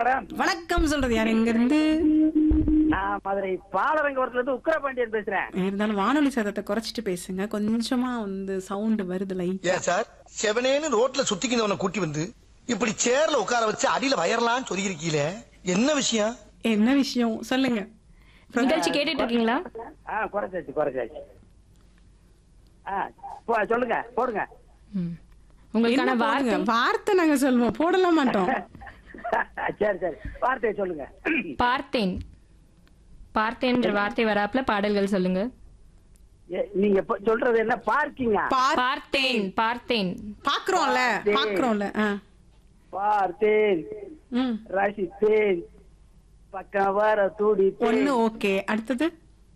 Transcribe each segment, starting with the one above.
Madam வணக்கம் சொல்றது யார் எங்க இருந்து நான் மதுரை பாலரங்கபுரத்துல இருந்து உக்கரபாண்டியன் பேசுறேன் இருந்தாலும் வானொலி சதத்தை குறைச்சிட்டு பேசுங்க கொஞ்சமா வந்து சவுண்ட் வருது லைட் ஏன் சார் செவனேன்னு ரோட்ல சுத்திக்கினவனை கூட்டி வந்து இப்படி சேர்ல உட்கார வச்சு அடியில வயர்லாம் சொல்லியிருக்கீல என்ன விஷயம் என்ன விஷயம் சொல்லுங்க நிகழ்ச்சி கேட்டுட்டு இருக்கீங்களா ஆ குறைச்சாச்சு குறைச்சாச்சு ஆ போ, சொல்லுங்க போடுங்க ம். என்ன உங்களுக்கான போடுங்க? வார்த்தை வார்த்தை நாங்க சொல்லுவோம் போடலாம் மாட்டோம் சரி சரி வார்த்தையை சொல்லுங்க பார்த்தேன் பார்த்தேன்ற வார்த்தை வராப்புல பாடல்கள் சொல்லுங்க ஏ, நீங்க இப்ப சொல்றது என்ன பார்க்கிங்கா பார்- பார்த்தேன் பார்த்தேன் பாக்குறோம்ல பாக்குறோம்ல ஆ. பார்த்தேன் ம். ரசித்தேன் பக்கம் வர துடித்தேன் ஒண்ணு ஓகே அடுத்தது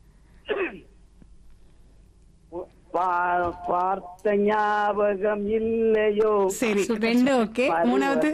பா- பார்த்த ஞாபகம் இல்லையோ சரி ரெண்டு ஓகே பாரு. மூணாவது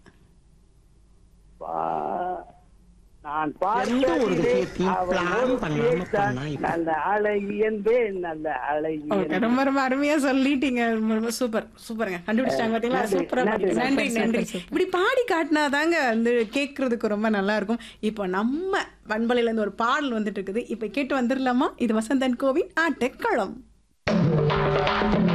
பா- நான் எந்த ஒரு பார்த்ததிலே விஷயத்தையும் அவள் plan ஒரு பண்ணாம பேச்சான். பண்ணா இப்ப- நல்ல அழகி என்பேன் நல்ல அழகி ஓகே என்பேன். ரொம்ப ரொம்ப அருமையா சொல்லிட்டீங்க ரொம்ப ரொம்ப சூப்பர் சூப்பருங்க கண்டுபிடிச்சிட்டாங்க பாத்தீங்களா நன்றி, சூப்பரா நன்றி, பாத்தீங்க. நன்றி சூப்பர், நன்றி சூப்பர். இப்படி பாடி காட்டினாதாங்க வந்து கேட்கறதுக்கு ரொம்ப நல்லா இருக்கும் இப்போ நம்ம பண்பலையில இருந்து ஒரு பாடல் வந்துட்டு இருக்குது இப்போ கேட்டு வந்துடலாமா இது வசந்தன் கோவின் ஆட்டக்களம்